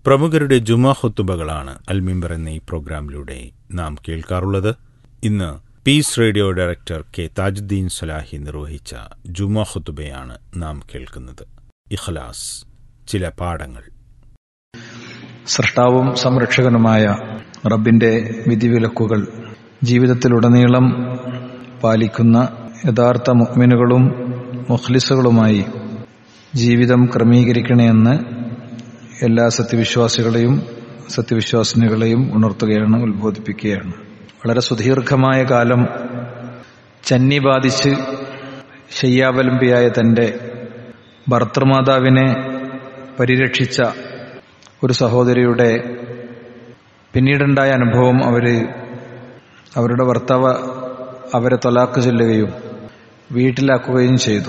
പ്രമുഖരുടെ ജുമാ ഖുത്തുബകളാണ് അൽമിംബർ എന്ന ഈ പ്രോഗ്രാമിലൂടെ നാം കേൾക്കാറുള്ളത് ഇന്ന് peace radio director K Thajudheen Salahi നിർവഹിച്ച ജുമാ ഖുത്തുബയാണ് നാം കേൾക്കുന്നത് ഇഖ്ലാസ് ചില പാഠങ്ങൾ സൃഷ്ടാവും സംരക്ഷകനുമായ റബ്ബിന്റെ വിധിവിലക്കുകൾ ജീവിതത്തിലുടനീളം പാലിക്കുന്ന യഥാർത്ഥ മുഅ്മിനുകളും മുഖ്ലിസുകളുമായി ജീവിതം ക്രമീകരിക്കണമെന്ന് എല്ലാ സത്യവിശ്വാസികളെയും സത്യവിശ്വാസിനികളെയും ഉണർത്തുകയാണ് ഉത്ബോധിപ്പിക്കുകയാണ് വളരെ സുദീർഘമായ കാലം ചന്നി ബാധിച്ച് ശയ്യാവലംബിയായ തന്റെ ഭർത്തൃമാതാവിനെ പരിരക്ഷിച്ച ഒരു സഹോദരിയുടെ പിന്നീടുണ്ടായ അനുഭവം അവര് അവരുടെ ഭർത്താവ് അവരെ തൊലാക്ക് ചൊല്ലുകയും വീട്ടിലാക്കുകയും ചെയ്തു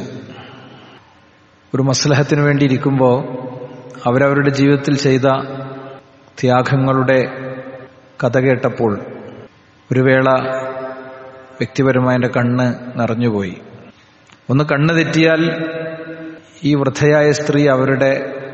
ഒരു മസ്ലഹത്തിന് വേണ്ടി ഇരിക്കുമ്പോൾ അവരവരുടെ ജീവിതത്തിൽ ചെയ്ത ത്യാഗങ്ങളുടെ കഥ കേട്ടപ്പോൾ ഒരു വേള വ്യക്തിപരമായ എൻ്റെ കണ്ണ് നിറഞ്ഞുപോയി ഒന്ന് കണ്ണ് തെറ്റിയാൽ ഈ വൃദ്ധയായ സ്ത്രീ അവരുടെ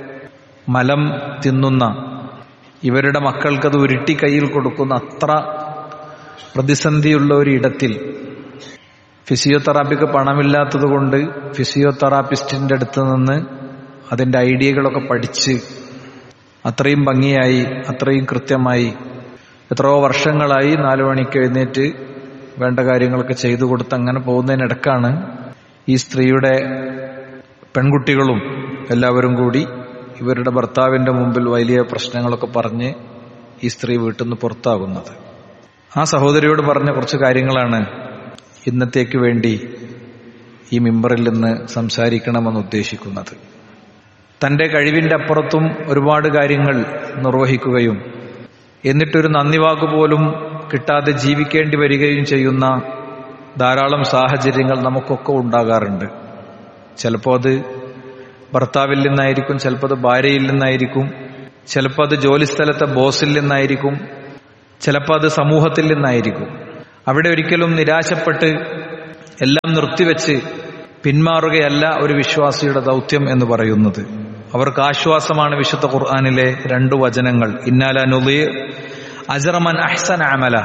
മലം തിന്നുന്ന ഇവരുടെ മക്കൾക്കത് ഉരുട്ടി കയ്യിൽ കൊടുക്കുന്ന അത്ര പ്രതിസന്ധിയുള്ള ഒരു ഇടത്തിൽ ഫിസിയോതെറാപ്പിക്ക് പണമില്ലാത്തത് കൊണ്ട് ഫിസിയോതെറാപ്പിസ്റ്റിന്റെ അടുത്ത് നിന്ന് അതിന്റെ ഐഡിയകളൊക്കെ പഠിച്ച് അത്രയും ഭംഗിയായി അത്രയും കൃത്യമായി എത്രയോ വർഷങ്ങളായി നാലു മണിക്ക് എഴുന്നേറ്റ് വേണ്ട കാര്യങ്ങളൊക്കെ ചെയ്തു കൊടുത്ത് അങ്ങനെ പോകുന്നതിനിടക്കാണ് ഈ സ്ത്രീയുടെ പെൺകുട്ടികളും എല്ലാവരും കൂടി ഇവരുടെ ഭർത്താവിന്റെ മുമ്പിൽ വലിയ പ്രശ്നങ്ങളൊക്കെ പറഞ്ഞ് ഈ സ്ത്രീ വീട്ടിൽ നിന്ന് പുറത്താകുന്നത് ആ സഹോദരിയോട് പറഞ്ഞ കുറച്ച് കാര്യങ്ങളാണ് ഇന്നത്തേക്ക് വേണ്ടി ഈ മിമ്പറിൽ നിന്ന് സംസാരിക്കണമെന്ന് ഉദ്ദേശിക്കുന്നത് തന്റെ കഴിവിന്റെ അപ്പുറത്തും ഒരുപാട് കാര്യങ്ങൾ നിർവഹിക്കുകയും എന്നിട്ടൊരു നന്ദി വാക്ക് പോലും കിട്ടാതെ ജീവിക്കേണ്ടി വരികയും ചെയ്യുന്ന ധാരാളം സാഹചര്യങ്ങൾ നമുക്കൊക്കെ ഉണ്ടാകാറുണ്ട് ചിലപ്പോൾ അത് ഭർത്താവിൽ നിന്നായിരിക്കും ചിലപ്പോൾ അത് ഭാര്യയിൽ നിന്നായിരിക്കും ചിലപ്പോൾ അത് ജോലിസ്ഥലത്തെ ബോസിൽ നിന്നായിരിക്കും ചിലപ്പോൾ അത് സമൂഹത്തിൽ നിന്നായിരിക്കും അവിടെ ഒരിക്കലും നിരാശപ്പെട്ട് എല്ലാം നിർത്തിവെച്ച് പിന്മാറുകയല്ല ഒരു വിശ്വാസിയുടെ ദൗത്യം എന്ന് പറയുന്നത് അവർക്ക് ആശ്വാസമാണ് വിശുദ്ധ ഖുർആാനിലെ രണ്ടു വചനങ്ങൾ ഇന്നാല നുലി അജറമൻ അഹ്സൻ അമല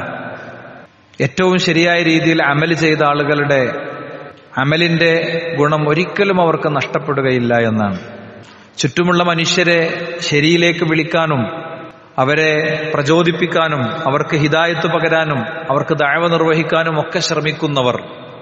ഏറ്റവും ശരിയായ രീതിയിൽ അമൽ ചെയ്ത ആളുകളുടെ അമലിന്റെ ഗുണം ഒരിക്കലും അവർക്ക് നഷ്ടപ്പെടുകയില്ല എന്നാണ് ചുറ്റുമുള്ള മനുഷ്യരെ ശരിയിലേക്ക് വിളിക്കാനും അവരെ പ്രചോദിപ്പിക്കാനും അവർക്ക് ഹിതായത്ത് പകരാനും അവർക്ക് ദാഴ്വ നിർവഹിക്കാനും ഒക്കെ ശ്രമിക്കുന്നവർ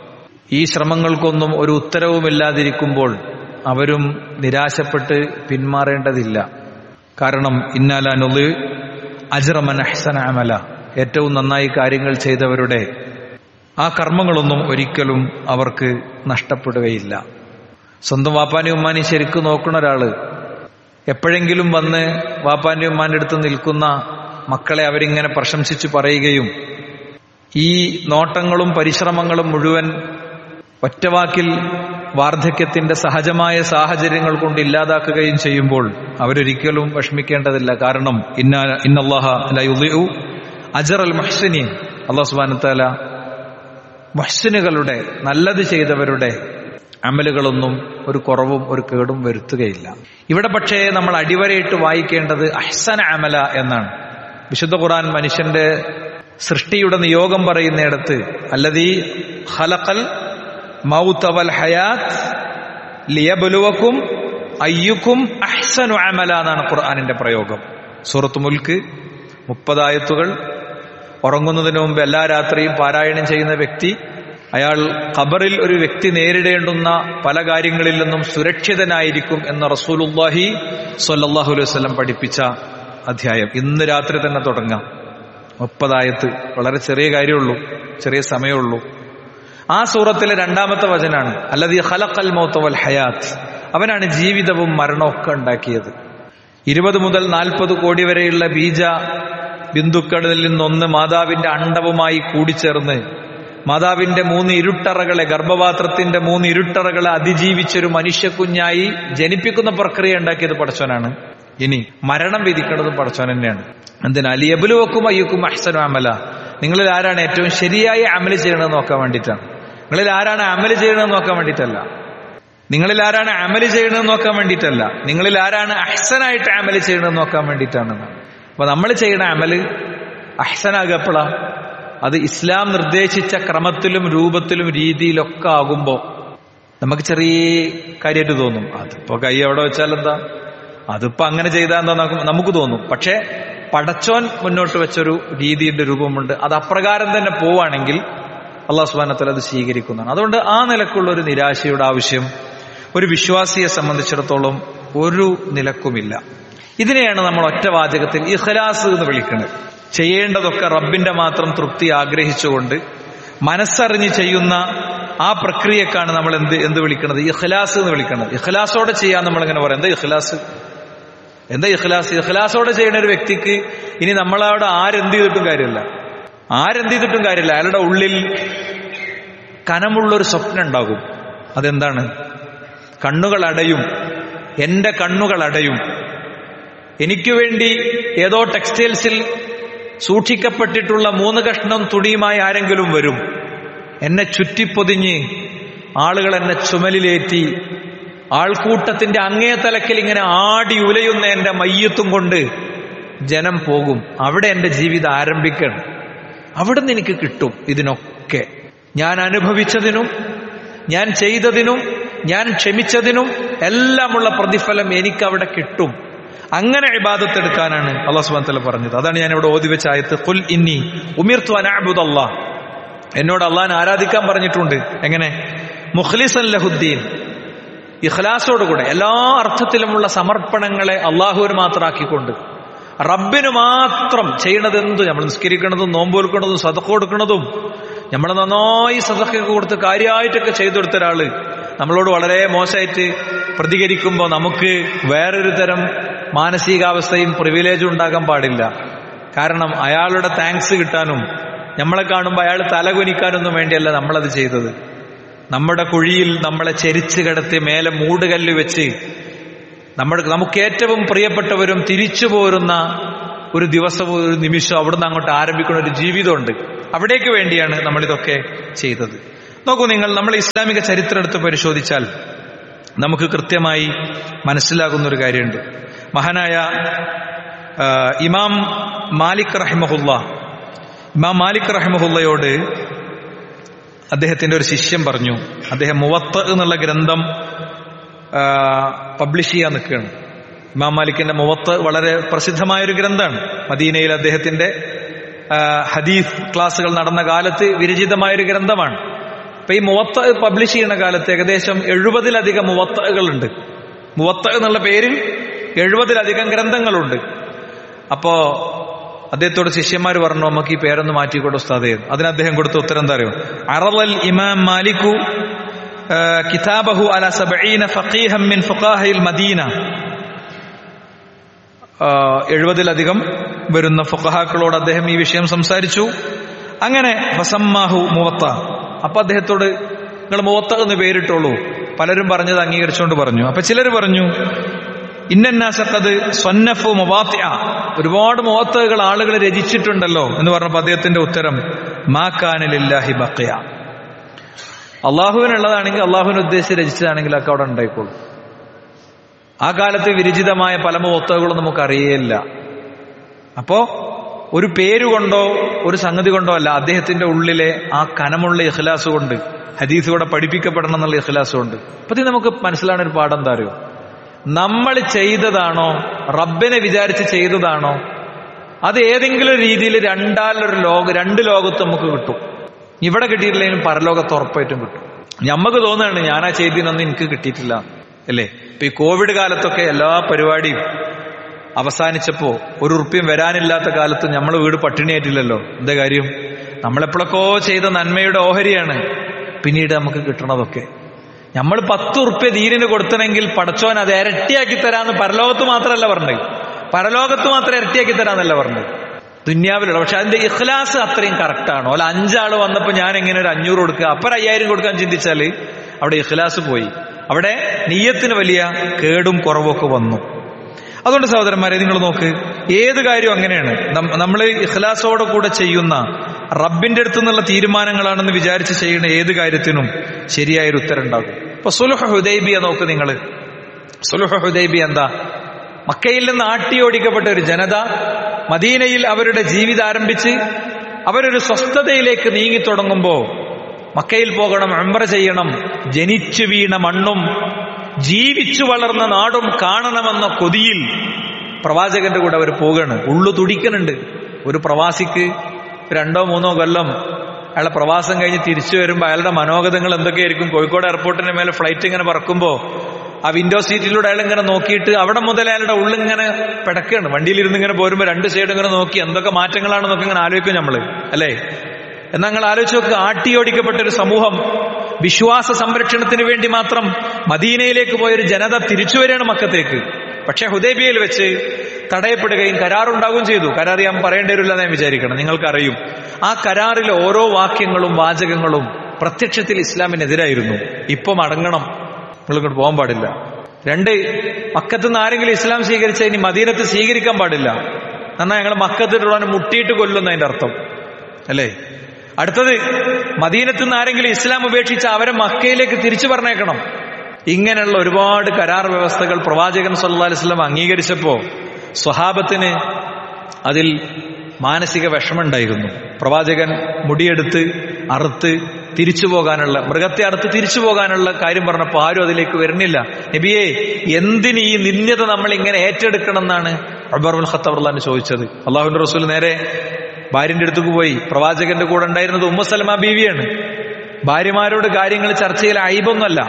ഈ ശ്രമങ്ങൾക്കൊന്നും ഒരു ഉത്തരവുമില്ലാതിരിക്കുമ്പോൾ അവരും നിരാശപ്പെട്ട് പിന്മാറേണ്ടതില്ല കാരണം ഇന്നാലുള്ളു അജ്റമൻ അഹ്സന അമല ഏറ്റവും നന്നായി കാര്യങ്ങൾ ചെയ്തവരുടെ ആ കർമ്മങ്ങളൊന്നും ഒരിക്കലും അവർക്ക് നഷ്ടപ്പെടുകയില്ല സ്വന്തം വാപ്പാനി ഉമ്മാനി ശരിക്കും നോക്കുന്ന ഒരാള് എപ്പോഴെങ്കിലും വന്ന് വാപ്പാന്റെ ഉമ്മാന്റെ അടുത്ത് നിൽക്കുന്ന മക്കളെ അവരിങ്ങനെ പ്രശംസിച്ചു പറയുകയും ഈ നോട്ടങ്ങളും പരിശ്രമങ്ങളും മുഴുവൻ ഒറ്റവാക്കിൽ വാർദ്ധക്യത്തിന്റെ സഹജമായ സാഹചര്യങ്ങൾ കൊണ്ട് ഇല്ലാതാക്കുകയും ചെയ്യുമ്പോൾ അവരൊരിക്കലും വിഷമിക്കേണ്ടതില്ല കാരണം ഇന്ന ഇന്നല്ലാഹ അജർ അൽ മഹ്സിനീൻ അള്ളാഹു സുബാനത്താല മഹ്സിനുകളുടെ നല്ലത് ചെയ്തവരുടെ അമലുകളൊന്നും ഒരു കുറവും ഒരു കേടും വരുത്തുകയില്ല ഇവിടെ പക്ഷേ നമ്മൾ അടിവരയിട്ട് വായിക്കേണ്ടത് അഹ്സന അമല എന്നാണ് വിശുദ്ധ ഖുർആൻ മനുഷ്യന്റെ സൃഷ്ടിയുടെ നിയോഗം പറയുന്നിടത്ത് അല്ലതീ ഹലക്കൽ മൗത്തവൽ ഹയാത്ത് ലിയബലുവക്കും അയ്യുക്കും അഹ്സനു അമല എന്നാണ് ഖുർആാനിന്റെ പ്രയോഗം സൂറത്ത് മുൽക്ക് മുപ്പതായത്തുകൾ ഉറങ്ങുന്നതിന് മുമ്പ് എല്ലാ രാത്രിയും പാരായണം ചെയ്യുന്ന വ്യക്തി അയാൾ ഖബറിൽ ഒരു വ്യക്തി നേരിടേണ്ടുന്ന പല കാര്യങ്ങളിൽ നിന്നും സുരക്ഷിതനായിരിക്കും എന്ന റസൂലുല്ലാഹി സൊല്ലാഹു അലൈഹി വസ്ലം പഠിപ്പിച്ച അധ്യായം ഇന്ന് രാത്രി തന്നെ തുടങ്ങാം മുപ്പതായത്ത് വളരെ ചെറിയ കാര്യമുള്ളൂ ചെറിയ സമയമുള്ളൂ ആ സൂറത്തിലെ രണ്ടാമത്തെ വചനാണ് അല്ലത് ഹലക്കൽ മൗത്തവൽ ഹയാത്ത് അവനാണ് ജീവിതവും മരണവും ഒക്കെ ഉണ്ടാക്കിയത് ഇരുപത് മുതൽ നാൽപ്പത് കോടി വരെയുള്ള ബീജ ബിന്ദുക്കളിൽ നിന്നൊന്ന് മാതാവിന്റെ അണ്ടവുമായി കൂടിച്ചേർന്ന് മാതാവിന്റെ മൂന്ന് ഇരുട്ടറകളെ ഗർഭപാത്രത്തിന്റെ മൂന്ന് ഇരുട്ടറകളെ അതിജീവിച്ചൊരു മനുഷ്യക്കുഞ്ഞായി ജനിപ്പിക്കുന്ന പ്രക്രിയ ഉണ്ടാക്കിയത് പടച്ചോനാണ് ഇനി മരണം വിധിക്കുന്നത് പടച്ചോൻ തന്നെയാണ് എന്തിനാ അലിയബുലുവക്കും അയ്യക്കും അഹ്സനു അമല നിങ്ങളിൽ ആരാണ് ഏറ്റവും ശരിയായ അമല് ചെയ്യണമെന്ന് നോക്കാൻ വേണ്ടിയിട്ടാണ് നിങ്ങളിൽ ആരാണ് അമല് ചെയ്യണമെന്ന് നോക്കാൻ വേണ്ടിയിട്ടല്ല നിങ്ങളിൽ ആരാണ് അമല് ചെയ്യണമെന്ന് നോക്കാൻ വേണ്ടിയിട്ടല്ല നിങ്ങളിൽ ആരാണ് അഹ്സനായിട്ട് അമല് ചെയ്യണമെന്ന് നോക്കാൻ വേണ്ടിയിട്ടാണ് അപ്പൊ നമ്മൾ ചെയ്യുന്ന അമല് അഹ്സനാകപ്പോഴാ അത് ഇസ്ലാം നിർദ്ദേശിച്ച ക്രമത്തിലും രൂപത്തിലും രീതിയിലൊക്കെ ആകുമ്പോ നമുക്ക് ചെറിയ കാര്യമായിട്ട് തോന്നും അതിപ്പോ കൈ എവിടെ വെച്ചാൽ എന്താ അതിപ്പോ അങ്ങനെ ചെയ്താൽ എന്താ നമുക്ക് നമുക്ക് തോന്നും പക്ഷെ പടച്ചോൻ മുന്നോട്ട് വെച്ചൊരു രീതിയുടെ രൂപമുണ്ട് അത് അപ്രകാരം തന്നെ പോവാണെങ്കിൽ അള്ളാഹു സുബാനത്തല അത് സ്വീകരിക്കുന്നതാണ് അതുകൊണ്ട് ആ നിലക്കുള്ള ഒരു നിരാശയുടെ ആവശ്യം ഒരു വിശ്വാസിയെ സംബന്ധിച്ചിടത്തോളം ഒരു നിലക്കുമില്ല ഇതിനെയാണ് നമ്മൾ ഒറ്റ വാചകത്തിൽ ഇഖ്ലാസ് എന്ന് വിളിക്കുന്നത് ചെയ്യേണ്ടതൊക്കെ റബ്ബിന്റെ മാത്രം തൃപ്തി ആഗ്രഹിച്ചുകൊണ്ട് മനസ്സറിഞ്ഞ് ചെയ്യുന്ന ആ പ്രക്രിയക്കാണ് നമ്മൾ എന്ത് എന്ത് വിളിക്കുന്നത് ഇഖ്ലാസ് എന്ന് വിളിക്കുന്നത് ഇഖ്ലാസോടെ ചെയ്യാൻ നമ്മൾ ഇങ്ങനെ പറയാം എന്താ ഇഖ്ലാസ് എന്താ ഇഖ്ലാസ് ഇഖ്ലാസോടെ ചെയ്യുന്ന ഒരു വ്യക്തിക്ക് ഇനി നമ്മളവിടെ ആരെന്ത് ചെയ്തിട്ടും കാര്യമില്ല ആരെന്ത് ചെയ്തിട്ടും കാര്യമില്ല അയാളുടെ ഉള്ളിൽ കനമുള്ളൊരു സ്വപ്നം ഉണ്ടാകും അതെന്താണ് കണ്ണുകൾ അടയും എന്റെ കണ്ണുകൾ അടയും എനിക്ക് വേണ്ടി ഏതോ ടെക്സ്റ്റൈൽസിൽ സൂക്ഷിക്കപ്പെട്ടിട്ടുള്ള മൂന്ന് കഷ്ണം തുണിയുമായി ആരെങ്കിലും വരും എന്നെ ചുറ്റിപ്പൊതിഞ്ഞ് ആളുകൾ എന്നെ ചുമലിലേറ്റി ആൾക്കൂട്ടത്തിന്റെ അങ്ങേ തലക്കിൽ ഇങ്ങനെ ആടി ഉലയുന്ന എന്റെ മയ്യത്തും കൊണ്ട് ജനം പോകും അവിടെ എന്റെ ജീവിതം ആരംഭിക്കണം അവിടെ നിന്ന് എനിക്ക് കിട്ടും ഇതിനൊക്കെ ഞാൻ അനുഭവിച്ചതിനും ഞാൻ ചെയ്തതിനും ഞാൻ ക്ഷമിച്ചതിനും എല്ലാമുള്ള പ്രതിഫലം എനിക്ക് അവിടെ കിട്ടും അങ്ങനെ ഇബാദത്തെടുക്കാനാണ് അള്ളാഹു സുബാൻ പറഞ്ഞത് അതാണ് ഞാൻ ഇവിടെ ഓതി വെച്ച ആയത്ത് കുൽ ഇന്നി ഉമിർത്തു അനാബുദ് അള്ളാഹ് എന്നോട് അള്ളാഹിനെ ആരാധിക്കാൻ പറഞ്ഞിട്ടുണ്ട് എങ്ങനെ മുഖ്ലിസൻ ലഹുദ്ദീൻ ഇഖ്ലാസോടുകൂടെ എല്ലാ അർത്ഥത്തിലുമുള്ള സമർപ്പണങ്ങളെ അള്ളാഹുവിന് മാത്രമാക്കിക്കൊണ്ട് റബ്ബിന് മാത്രം ചെയ്യണത് എന്ത് നമ്മൾ നിസ്കരിക്കണതും നോമ്പ് കൊടുക്കണതും സതക്ക കൊടുക്കണതും നമ്മൾ നന്നായി സതക്കൊക്കെ കൊടുത്ത് കാര്യമായിട്ടൊക്കെ ചെയ്തു കൊടുത്ത ഒരാള് നമ്മളോട് വളരെ മോശമായിട്ട് പ്രതികരിക്കുമ്പോൾ നമുക്ക് വേറൊരു തരം മാനസികാവസ്ഥയും പ്രിവിലേജും ഉണ്ടാകാൻ പാടില്ല കാരണം അയാളുടെ താങ്ക്സ് കിട്ടാനും നമ്മളെ കാണുമ്പോൾ അയാൾ തലകുനിക്കാനൊന്നും വേണ്ടിയല്ല നമ്മളത് ചെയ്തത് നമ്മുടെ കുഴിയിൽ നമ്മളെ ചെരിച്ച് കിടത്തി മേലെ മൂടുകല്ല് വെച്ച് നമ്മുടെ നമുക്ക് ഏറ്റവും പ്രിയപ്പെട്ടവരും തിരിച്ചു പോരുന്ന ഒരു ദിവസവും ഒരു നിമിഷം അവിടുന്ന് അങ്ങോട്ട് ആരംഭിക്കുന്ന ഒരു ജീവിതമുണ്ട് അവിടേക്ക് വേണ്ടിയാണ് നമ്മൾ ഇതൊക്കെ ചെയ്തത് നോക്കൂ നിങ്ങൾ നമ്മൾ ഇസ്ലാമിക ചരിത്രം എടുത്ത് പരിശോധിച്ചാൽ നമുക്ക് കൃത്യമായി മനസ്സിലാകുന്ന ഒരു കാര്യമുണ്ട് മഹാനായ ആ, ഇമാം മാലിക് റഹിമഹുല്ല ഇമാം മാലിക് റഹിമഹുല്ലയോട് അദ്ദേഹത്തിന്റെ ഒരു ശിഷ്യൻ പറഞ്ഞു അദ്ദേഹം മുവത്ത് എന്നുള്ള ഗ്രന്ഥം ആ, പബ്ലിഷ് ചെയ്യാൻ നിൽക്കുകയാണ് ഇമാം മാലിക്കിന്റെ മുവത്ത് വളരെ പ്രസിദ്ധമായ ഒരു ഗ്രന്ഥമാണ് മദീനയിൽ അദ്ദേഹത്തിന്റെ ആ, ഹദീസ് ക്ലാസ്സുകൾ നടന്ന കാലത്ത് വിരചിതമായ ഒരു ഗ്രന്ഥമാണ് അപ്പൊ ഈ മുവത്ത് പബ്ലിഷ് ചെയ്യുന്ന കാലത്ത് ഏകദേശം എഴുപതിലധികം മുവത്തകളുണ്ട് മുവത്ത് എന്നുള്ള പേരിൽ എഴുപതിലധികം ഗ്രന്ഥങ്ങളുണ്ട് അപ്പോ അദ്ദേഹത്തോട് ശിഷ്യന്മാർ പറഞ്ഞു നമുക്ക് ഈ പേരൊന്ന് മാറ്റിക്കോട്ടെ ഉസ്താദേ അതിന് അദ്ദേഹം കൊടുത്ത ഉത്തരം എന്താ അറിയോ അറവൽ ഇമാം മാലിക്കു ആ, കിതാബഹു അല സബഈന ഫഖീഹം മിൻ ഫുഖാഹിൽ മദീന ആ, എഴുപതിലധികം വരുന്ന ഫുഖഹാക്കളോട് അദ്ദേഹം ഈ വിഷയം സംസാരിച്ചു അങ്ങനെ ഫസമ്മാഹു മുവത്ത അപ്പൊ അദ്ദേഹത്തോട് നിങ്ങൾ മുവത്ത എന്ന് പേരിട്ടോളൂ പലരും പറഞ്ഞത് അംഗീകരിച്ചുകൊണ്ട് പറഞ്ഞു അപ്പൊ ചിലർ പറഞ്ഞു ഇന്നന്നാസക്കത് സ്വന്നഫു മുവാത്യ ഒരുപാട് മുവത്തകൾ ആളുകൾ രചിച്ചിട്ടുണ്ടല്ലോ എന്ന് പറഞ്ഞപ്പോ അദ്ദേഹത്തിന്റെ ഉത്തരം മാക്കാനിലില്ലാഹി ബക്കയ അള്ളാഹുവിനുള്ളതാണെങ്കിൽ അള്ളാഹുവിനെ ഉദ്ദേശിച്ച് രചിച്ചതാണെങ്കിൽ ഒക്കെ അവിടെ ഉണ്ടായിക്കോളും ആ കാലത്ത് വിരചിതമായ പല മുവത്തകളും നമുക്ക് അറിയേയില്ല അപ്പോ ഒരു പേരുകൊണ്ടോ ഒരു സംഗതി കൊണ്ടോ അല്ല അദ്ദേഹത്തിന്റെ ഉള്ളിലെ ആ കനമുള്ള ഇഖ്ലാസ് കൊണ്ട് ഹദീസ് കൂടെ പഠിപ്പിക്കപ്പെടണം എന്നുള്ള ഇഖ്ലാസ് കൊണ്ട് അപ്പൊ ഇത് നമുക്ക് മനസ്സിലാണ് ഒരു പാഠം എന്താ അറിയോ നമ്മൾ ചെയ്തതാണോ റബ്ബിനെ വിചാരിച്ച് ചെയ്തതാണോ അത് ഏതെങ്കിലും ഒരു രീതിയിൽ രണ്ടാലൊരു ലോക രണ്ട് ലോകത്ത് നമുക്ക് കിട്ടും ഇവിടെ കിട്ടിയിട്ടില്ലെങ്കിലും പരലോകത്ത് ഉറപ്പായിട്ടും കിട്ടും ഞമ്മക്ക് തോന്നുകയാണ് ഞാനാ ചെയ്തതിനൊന്നും എനിക്ക് കിട്ടിയിട്ടില്ല അല്ലേ ഇപ്പൊ ഈ കോവിഡ് കാലത്തൊക്കെ എല്ലാ പരിപാടിയും അവസാനിച്ചപ്പോ ഒരു ഉറുപ്പ്യം വരാനില്ലാത്ത കാലത്ത് നമ്മൾ വീട് പട്ടിണിയായിട്ടില്ലല്ലോ എന്താ കാര്യം നമ്മളെപ്പോഴൊക്കെ ചെയ്ത നന്മയുടെ ഓഹരിയാണ് പിന്നീട് നമുക്ക് കിട്ടണതൊക്കെ നമ്മൾ പത്ത് ഉറുപ്പ്യ ദീനിന് കൊടുത്തനെങ്കിൽ പടച്ചോൻ അത് ഇരട്ടിയാക്കി തരാന്ന് പരലോകത്ത് മാത്രമല്ല പറഞ്ഞത് പരലോകത്ത് മാത്രം ഇരട്ടിയാക്കി തരാന്നല്ല പറഞ്ഞത് ദുന്യാവിലുള്ള പക്ഷെ അതിന്റെ ഇഖ്ലാസ് അത്രയും കറക്റ്റാണോ അല്ല അഞ്ചാള് വന്നപ്പോ ഞാൻ എങ്ങനെ ഒരു അഞ്ഞൂറ് കൊടുക്കുക അപ്പർ അയ്യായിരം കൊടുക്കാൻ ചിന്തിച്ചാല് അവിടെ ഇഖ്ലാസ് പോയി അവിടെ നീയത്തിന് വലിയ കേടും കുറവൊക്കെ വന്നു അതുകൊണ്ട് സഹോദരന്മാരെ നിങ്ങൾ നോക്ക് ഏത് കാര്യവും അങ്ങനെയാണ് നമ്മൾ ഇഖ്ലാസോടെ കൂടെ ചെയ്യുന്ന റബ്ബിന്റെ അടുത്ത് നിന്നുള്ള തീരുമാനങ്ങളാണെന്ന് വിചാരിച്ച് ചെയ്യുന്ന ഏത് കാര്യത്തിനും ശരിയായൊരു ഉത്തരം ഉണ്ടാകും ഇപ്പൊ സുലുഹ് ഹുദൈബിയ നോക്ക് നിങ്ങൾ സുലുഹ് ഹുദൈബി എന്താ മക്കയിൽ നിന്ന് ആട്ടിയോടിക്കപ്പെട്ട ഒരു ജനത മദീനയിൽ അവരുടെ ജീവിതം ആരംഭിച്ച് അവരൊരു സ്വസ്ഥതയിലേക്ക് നീങ്ങി തുടങ്ങുമ്പോ മക്കയിൽ പോകണം അമ്ര ചെയ്യണം ജനിച്ചു വീണ മണ്ണും ജീവിച്ചു വളർന്ന നാടും കാണണമെന്ന കൊതിയിൽ പ്രവാചകന്റെ കൂടെ അവർ പോകണ് ഉള്ളു തുടിക്കുന്നുണ്ട് ഒരു പ്രവാസിക്ക് രണ്ടോ മൂന്നോ കൊല്ലം അയാളെ പ്രവാസം കഴിഞ്ഞ് തിരിച്ചു വരുമ്പോൾ അയാളുടെ മനോഗതങ്ങൾ എന്തൊക്കെയായിരിക്കും കോഴിക്കോട് എയർപോർട്ടിന്റെ മേലെ ഫ്ലൈറ്റ് ഇങ്ങനെ പറക്കുമ്പോൾ ആ വിൻഡോ സീറ്റിലൂടെ അയാൾ ഇങ്ങനെ നോക്കിയിട്ട് അവിടെ മുതൽ അയാളുടെ ഉള്ളിങ്ങനെ പിടക്കാണ് വണ്ടിയിലിരുന്ന് ഇങ്ങനെ പോരുമ്പോൾ രണ്ട് സൈഡ് ഇങ്ങനെ നോക്കി എന്തൊക്കെ മാറ്റങ്ങളാണെന്നൊക്കെ ഇങ്ങനെ ആലോചിക്കും നമ്മള് അല്ലേ എന്നാൽ നിങ്ങൾ ആലോചിച്ച് നോക്ക് ആട്ടിയോടിക്കപ്പെട്ട ഒരു സമൂഹം വിശ്വാസ സംരക്ഷണത്തിന് വേണ്ടി മാത്രം മദീനയിലേക്ക് പോയൊരു ജനത തിരിച്ചു വരികയാണ് മക്കത്തേക്ക് പക്ഷെ ഹുദൈബിയയിൽ വെച്ച് തടയപ്പെടുകയും കരാറുണ്ടാവുകയും ചെയ്തു കരാർ ഞാൻ പറയേണ്ടി വരില്ല എന്ന് ഞാൻ വിചാരിക്കണം നിങ്ങൾക്കറിയും ആ കരാറിലെ ഓരോ വാക്യങ്ങളും വാചകങ്ങളും പ്രത്യക്ഷത്തിൽ ഇസ്ലാമിനെതിരായിരുന്നു ഇപ്പൊ മടങ്ങണം നിങ്ങൾ ഇങ്ങോട്ട് പോകാൻ പാടില്ല രണ്ട് മക്കത്ത് നിന്ന് ആരെങ്കിലും ഇസ്ലാം സ്വീകരിച്ച ഇനി മദീനത്ത് സ്വീകരിക്കാൻ പാടില്ല എന്നാ ഞങ്ങൾ മക്കത്തിട്ടുള്ളവനെ മുട്ടിയിട്ട് കൊല്ലുന്ന അതിന്റെ അർത്ഥം അല്ലേ അടുത്തത് മദീനത്ത് നിന്ന് ആരെങ്കിലും ഇസ്ലാം ഉപേക്ഷിച്ച അവരെ മക്കയിലേക്ക് തിരിച്ചു പറഞ്ഞേക്കണം ഇങ്ങനെയുള്ള ഒരുപാട് കരാർ വ്യവസ്ഥകൾ പ്രവാചകൻ സല്ലാ അലിസ്ലാം അംഗീകരിച്ചപ്പോ സ്വഹാബത്തിന് അതിൽ മാനസിക വിഷമുണ്ടായിരുന്നു പ്രവാചകൻ മുടിയെടുത്ത് അറുത്ത് തിരിച്ചു പോകാനുള്ള മൃഗത്തെ അറുത്ത് തിരിച്ചു പോകാനുള്ള കാര്യം പറഞ്ഞപ്പോൾ ആരും അതിലേക്ക് വരുന്നില്ല നബിയെ എന്തിന് ഈ നിന്യത നമ്മൾ ഇങ്ങനെ ഏറ്റെടുക്കണം എന്നാണ് അബർബുൽ ഖത്തബർലാൻ ചോദിച്ചത് അള്ളാഹുന്റെ റസൂൽ നേരെ ഭാര്യന്റെ അടുത്തേക്ക് പോയി പ്രവാചകന്റെ കൂടെ ഉണ്ടായിരുന്നത് ഉമ്മ സലമ ബീവിയാണ് ഭാര്യമാരോട് കാര്യങ്ങൾ ചർച്ചയിൽ അയിബൊന്നുമല്ല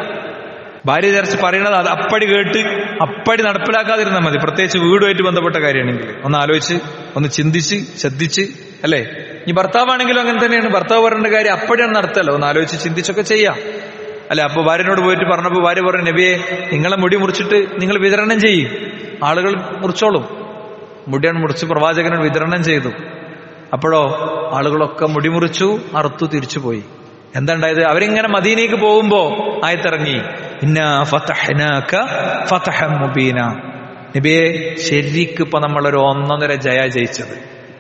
ഭാര്യ ചർച്ച പറയണത് അത് അപ്പടി കേട്ട് അപ്പടി നടപ്പിലാക്കാതിരുന്നാൽ മതി പ്രത്യേകിച്ച് വീടുമായിട്ട് ബന്ധപ്പെട്ട കാര്യമാണെങ്കിൽ ഒന്ന് ആലോചിച്ച് ഒന്ന് ചിന്തിച്ച് ശ്രദ്ധിച്ച് അല്ലേ ഈ ഭർത്താവാണെങ്കിലും അങ്ങനെ തന്നെയാണ് ഭർത്താവ് പറയേണ്ട കാര്യം അപ്പടിയാണ് നടത്തല്ലോ ഒന്ന് ആലോചിച്ച് ചിന്തിച്ചൊക്കെ ചെയ്യാം അല്ലെ അപ്പൊ ഭാര്യനോട് പോയിട്ട് പറഞ്ഞപ്പോ ഭാര്യ പറഞ്ഞു നബിയെ നിങ്ങളെ മുടി മുറിച്ചിട്ട് നിങ്ങൾ വിതരണം ചെയ്യും ആളുകൾ മുറിച്ചോളും മുടിയാണ് മുറിച്ച് പ്രവാചകനോട് വിതരണം ചെയ്തു അപ്പോഴോ ആളുകളൊക്കെ മുടി മുറിച്ചു അറുത്തു തിരിച്ചുപോയി എന്താ ഉണ്ടായത് അവരിങ്ങനെ മദീനയ്ക്ക് പോകുമ്പോ ആയത്തിറങ്ങി ഇന്ന ഫതഹ്നാക ഫതഹം മുബീന നബിയെ ശരിക്ക് ഇപ്പൊ നമ്മളൊരു ഒന്നൊന്നര ജയ ജയിച്ചത്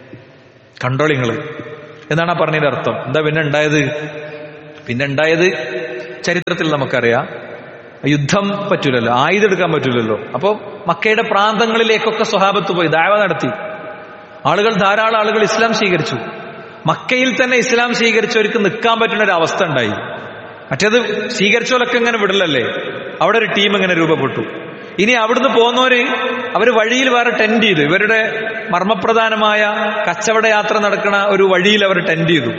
കണ്ടോളിങ്ങള് എന്നാണ് ആ പറഞ്ഞതിന്റെ അർത്ഥം എന്താ പിന്നെ ഉണ്ടായത് പിന്നെ ഉണ്ടായത് ചരിത്രത്തിൽ നമുക്കറിയാം യുദ്ധം പറ്റൂലല്ലോ ആയുധം എടുക്കാൻ പറ്റൂലല്ലോ അപ്പോ മക്കയുടെ പ്രാന്തങ്ങളിലേക്കൊക്കെ സ്വഹാബത്ത് പോയി ദാവ നടത്തി ആളുകൾ ധാരാളം ആളുകൾ ഇസ്ലാം സ്വീകരിച്ചു മക്കയിൽ തന്നെ ഇസ്ലാം സ്വീകരിച്ചവർക്ക് നിൽക്കാൻ പറ്റുന്ന ഒരു അവസ്ഥ ഉണ്ടായി മറ്റേത് സ്വീകരിച്ചവരൊക്കെ ഇങ്ങനെ വിടലല്ലേ അവിടെ ഒരു ടീം ഇങ്ങനെ രൂപപ്പെട്ടു ഇനി അവിടുന്ന് പോകുന്നവര് അവര് വഴിയിൽ വേറെ ടെൻഡ് ചെയ്തു ഇവരുടെ മർമ്മപ്രധാനമായ കച്ചവട യാത്ര നടക്കുന്ന ഒരു വഴിയിൽ അവർ ടെൻഡ് ചെയ്തു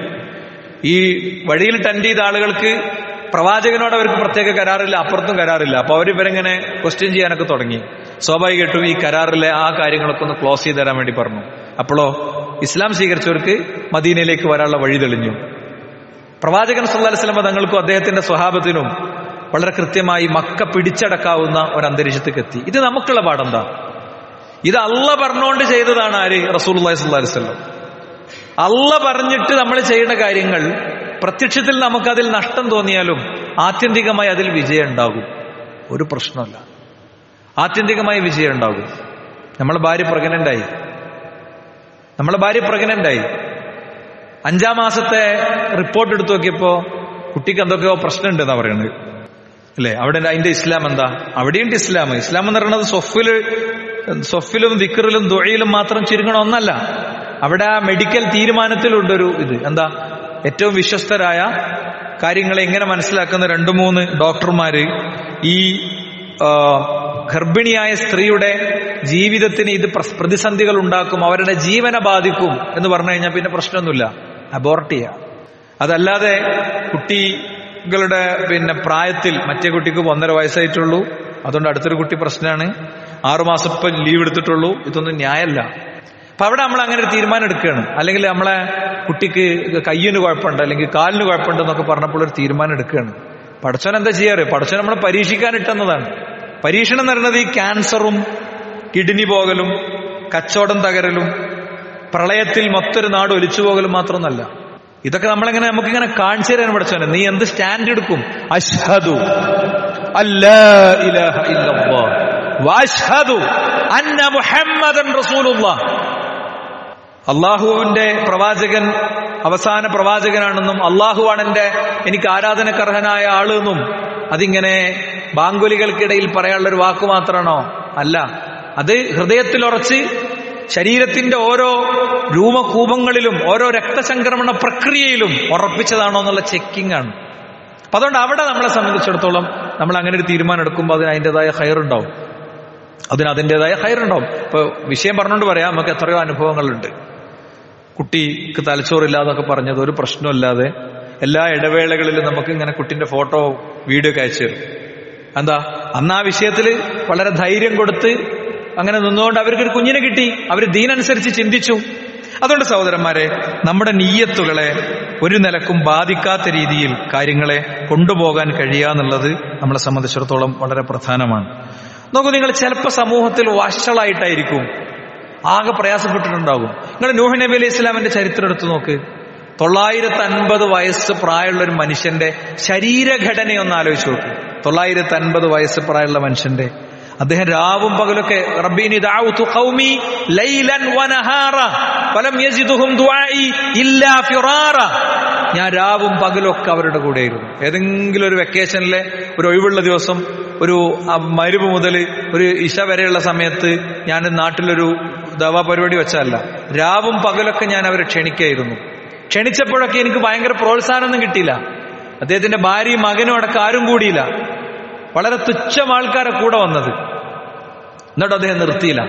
ഈ വഴിയിൽ ടെൻഡ് ചെയ്ത ആളുകൾക്ക് പ്രവാചകനോട് അവർക്ക് പ്രത്യേക കരാറില്ല അപ്പുറത്തും കരാറില്ല അപ്പൊ അവർ ഇവരെങ്ങനെ ക്വസ്റ്റ്യൻ ചെയ്യാനൊക്കെ തുടങ്ങി സ്വാഭാവികമായിട്ടും ഈ കരാറിലെ ആ കാര്യങ്ങളൊക്കെ ഒന്ന് ക്ലോസ് ചെയ്ത് തരാൻ വേണ്ടി പറഞ്ഞു അപ്പോഴോ ഇസ്ലാം സ്വീകരിച്ചവർക്ക് മദീനയിലേക്ക് വരാനുള്ള വഴി തെളിഞ്ഞു പ്രവാചകൻ സല്ലാ വസ്ലമ തങ്ങൾക്കും അദ്ദേഹത്തിന്റെ സ്വഭാവത്തിനും വളരെ കൃത്യമായി മക്ക പിടിച്ചടക്കാവുന്ന ഒരു അന്തരീക്ഷത്തേക്ക് എത്തി ഇത് നമുക്കുള്ള പാടെന്താ ഇത് അല്ല പറഞ്ഞുകൊണ്ട് ചെയ്തതാണ് ആര് റസൂൽ സല്ലാ വസ്ലം അല്ല പറഞ്ഞിട്ട് നമ്മൾ ചെയ്യുന്ന കാര്യങ്ങൾ പ്രത്യക്ഷത്തിൽ നമുക്കതിൽ നഷ്ടം തോന്നിയാലും ആത്യന്തികമായി അതിൽ വിജയം ഉണ്ടാകും ഒരു പ്രശ്നമല്ല ആത്യന്തികമായി വിജയം ഉണ്ടാകും നമ്മളെ ഭാര്യ പ്രഗ്നന്റായി നമ്മളെ ഭാര്യ പ്രഗ്നന്റായി അഞ്ചാം മാസത്തെ റിപ്പോർട്ട് എടുത്തു നോക്കിയപ്പോ കുട്ടിക്ക് എന്തൊക്കെയോ പ്രശ്നമുണ്ടെന്നാ പറയുന്നത് അല്ലേ അവിടെ അതിന്റെ ഇസ്ലാം എന്താ അവിടെയുണ്ട് ഇസ്ലാം ഇസ്ലാം എന്ന് പറയുന്നത് സൊഫില് സൊഫിലും ദിക്കറിലും ദുഴയിലും മാത്രം ചുരുങ്ങണ ഒന്നല്ല അവിടെ ആ മെഡിക്കൽ തീരുമാനത്തിലുണ്ട് ഒരു ഇത് എന്താ ഏറ്റവും വിശ്വസ്തരായ കാര്യങ്ങളെ എങ്ങനെ മനസ്സിലാക്കുന്ന രണ്ടു മൂന്ന് ഡോക്ടർമാര് ഈ ഗർഭിണിയായ സ്ത്രീയുടെ ജീവിതത്തിന് ഇത് പ്രതിസന്ധികൾ ഉണ്ടാക്കും അവരുടെ ജീവനെ ബാധിക്കും എന്ന് പറഞ്ഞു കഴിഞ്ഞാൽ പിന്നെ പ്രശ്നമൊന്നുമില്ല അബോർട്ട് ചെയ്യാം അതല്ലാതെ കുട്ടികളുടെ പിന്നെ പ്രായത്തിൽ മറ്റേ കുട്ടിക്ക് ഒന്നര വയസ്സായിട്ടുള്ളൂ അതുകൊണ്ട് അടുത്തൊരു കുട്ടി പ്രശ്നമാണ് ആറുമാസം ഇപ്പം ലീവ് എടുത്തിട്ടുള്ളൂ ഇതൊന്നും ന്യായമല്ല അപ്പൊ അവിടെ നമ്മൾ അങ്ങനെ ഒരു തീരുമാനം എടുക്കുകയാണ് അല്ലെങ്കിൽ നമ്മളെ കുട്ടിക്ക് കയ്യിന് കുഴപ്പമുണ്ട് അല്ലെങ്കിൽ കാലിന് കുഴപ്പമുണ്ട് എന്നൊക്കെ പറഞ്ഞപ്പോൾ ഒരു തീരുമാനം എടുക്കുകയാണ് പഠിച്ചവൻ എന്താ ചെയ്യാറ് പഠിച്ചവൻ നമ്മളെ പരീക്ഷിക്കാൻ ഇട്ടെന്നതാണ് പരീക്ഷണം എന്ന് പറയുന്നത് ഈ ക്യാൻസറും കിഡ്നി പോകലും കച്ചവടം തകരലും പ്രളയത്തിൽ മൊത്തൊരു നാട് ഒലിച്ചു പോകലും മാത്രമൊന്നല്ല ഇതൊക്കെ നമ്മളെങ്ങനെ നമുക്കിങ്ങനെ കാണിച്ചു തരാൻ പഠിച്ചവനെ നീ എന്ത് സ്റ്റാൻഡ് എടുക്കും അഷ്ഹദു അല്ലാ ഇലാഹ ഇല്ലല്ലാഹ് വഅഷ്ഹദു അന്ന മുഹമ്മദൻ റസൂലുള്ളാഹ് അള്ളാഹുവിന്റെ പ്രവാചകൻ അവസാന പ്രവാചകനാണെന്നും അള്ളാഹുവാണ് എന്റെ എനിക്ക് ആരാധനക്കർഹനായ ആളെന്നും അതിങ്ങനെ ബാങ്കുലികൾക്കിടയിൽ പറയാനുള്ള ഒരു വാക്ക് മാത്രമാണോ അല്ല അത് ഹൃദയത്തിൽ ഉറച്ച് ശരീരത്തിന്റെ ഓരോ രൂമകൂപങ്ങളിലും ഓരോ രക്തസംക്രമണ പ്രക്രിയയിലും ഉറപ്പിച്ചതാണോ എന്നുള്ള ചെക്കിംഗ് ആണ് അപ്പൊ അതുകൊണ്ട് അവിടെ നമ്മളെ സംബന്ധിച്ചിടത്തോളം നമ്മൾ അങ്ങനെ ഒരു തീരുമാനം എടുക്കുമ്പോൾ അതിന് അതിൻ്റെതായ ഹയറുണ്ടാവും അതിന് അതിൻ്റെതായ ഹയറുണ്ടാവും ഇപ്പൊ വിഷയം പറഞ്ഞുകൊണ്ട് പറയാം നമുക്ക് എത്രയോ അനുഭവങ്ങളുണ്ട് കുട്ടിക്ക് തലച്ചോറില്ലാതൊക്കെ പറഞ്ഞത് ഒരു പ്രശ്നമില്ലാതെ എല്ലാ ഇടവേളകളിലും നമുക്ക് ഇങ്ങനെ കുട്ടിന്റെ ഫോട്ടോ വീഡിയോ ഒക്കെ അയച്ചു തരും എന്താ അന്ന് ആ വിഷയത്തിൽ വളരെ ധൈര്യം കൊടുത്ത് അങ്ങനെ നിന്നുകൊണ്ട് അവർക്ക് ഒരു കുഞ്ഞിനെ കിട്ടി അവർ ദീനനുസരിച്ച് ചിന്തിച്ചു അതുകൊണ്ട് സഹോദരന്മാരെ നമ്മുടെ നീയത്തുകളെ ഒരു നിലക്കും ബാധിക്കാത്ത രീതിയിൽ കാര്യങ്ങളെ കൊണ്ടുപോകാൻ കഴിയുക എന്നുള്ളത് നമ്മളെ സംബന്ധിച്ചിടത്തോളം വളരെ പ്രധാനമാണ് നോക്കൂ നിങ്ങൾ ചിലപ്പോൾ സമൂഹത്തിൽ വഷളായിട്ടായിരിക്കും ആകെ പ്രയാസപ്പെട്ടിട്ടുണ്ടാകും നിങ്ങൾ നൂഹ് നബി അലൈഹി ഇസ്ലാമിന്റെ ചരിത്രം എടുത്തു നോക്ക് തൊള്ളായിരത്തി അൻപത് വയസ്സ് പ്രായമുള്ള ഒരു മനുഷ്യന്റെ ശരീരഘടന ഒന്ന് ആലോചിച്ച് നോക്ക് തൊള്ളായിരത്തി അൻപത് വയസ്സ് പ്രായമുള്ള മനുഷ്യന്റെ അദ്ദേഹം രാവും പകലൊക്കെ റബ്ബീനി ദഅഉതു ഖൗമി ലൈലൻ വനഹാറ ഫലം യസിദുഹും ദുആഇ ഇല്ലാ ഫിറാറ ഞാൻ രാവും പകലൊക്കെ അവരുടെ കൂടെയായിരുന്നു ഏതെങ്കിലും ഒരു വെക്കേഷനിലെ ഒരു ഒഴിവുള്ള ദിവസം ഒരു മരുവ് മുതൽ ഒരു ഇശ വരെയുള്ള സമയത്ത് ഞാൻ നാട്ടിലൊരു ദവാ പരിപാടി വെച്ചല്ല രാവും പകലൊക്കെ ഞാൻ അവരെ ക്ഷണിക്കായിരുന്നു ക്ഷണിച്ചപ്പോഴൊക്കെ എനിക്ക് ഭയങ്കര പ്രോത്സാഹനമൊന്നും കിട്ടിയില്ല അദ്ദേഹത്തിന്റെ ഭാര്യയും മകനും അടക്കം ആരും കൂടിയില്ല വളരെ തുച്ഛം ആൾക്കാരെ കൂടെ വന്നത് എന്നിട്ട് അദ്ദേഹം നിർത്തിയില്ല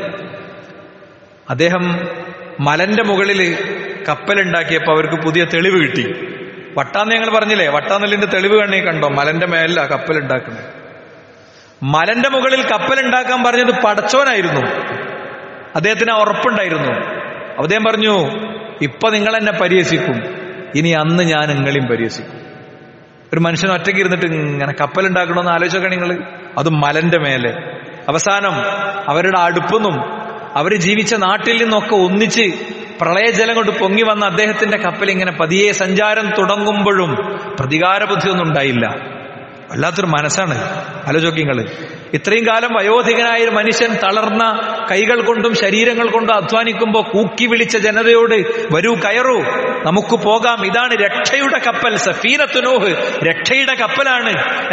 അദ്ദേഹം മലന്റെ മുകളിൽ കപ്പലുണ്ടാക്കിയപ്പോൾ അവർക്ക് പുതിയ തെളിവ് കിട്ടി വട്ടാന്ന് ഞങ്ങൾ പറഞ്ഞില്ലേ വട്ടാന്നലിന്റെ തെളിവ് കണ്ണി കണ്ടോ മലന്റെ മേലിലാ കപ്പലുണ്ടാക്കുന്നത് മലന്റെ മുകളിൽ കപ്പലുണ്ടാക്കാൻ പറഞ്ഞത് പടച്ചോനായിരുന്നു അദ്ദേഹത്തിന് ആ ഉറപ്പുണ്ടായിരുന്നു അദ്ദേഹം പറഞ്ഞു ഇപ്പൊ നിങ്ങൾ എന്നെ പരിഹസിക്കും ഇനി അന്ന് ഞാൻ നിങ്ങളെയും പരിഹസിക്കും ഒരു മനുഷ്യൻ ഒറ്റയ്ക്ക് ഇരുന്നിട്ട് ഇങ്ങനെ കപ്പലുണ്ടാക്കണമെന്ന് ആലോചിച്ചൊക്കെ നിങ്ങൾ അതും മലന്റെ മേലെ അവസാനം അവരുടെ അടുപ്പെന്നും അവർ ജീവിച്ച നാട്ടിൽ നിന്നൊക്കെ ഒന്നിച്ച് പ്രളയജലം കൊണ്ട് പൊങ്ങി വന്ന അദ്ദേഹത്തിന്റെ കപ്പൽ ഇങ്ങനെ പതിയെ സഞ്ചാരം തുടങ്ങുമ്പോഴും പ്രതികാര ബുദ്ധിയൊന്നും ഉണ്ടായില്ല വല്ലാത്തൊരു മനസ്സാണ് ആലോചിക്കങ്ങള് ഇത്രയും കാലം വയോധികനായ ഒരു മനുഷ്യൻ തളർന്ന കൈകൾ കൊണ്ടും ശരീരങ്ങൾ കൊണ്ടും അധ്വാനിക്കുമ്പോൾ കൂക്കി വിളിച്ച ജനതയോട് വരൂ കയറൂ നമുക്ക് പോകാം ഇതാണ് രക്ഷയുടെ കപ്പൽ സഫീനത്തുനോഹ് രക്ഷയുടെ കപ്പലാണ്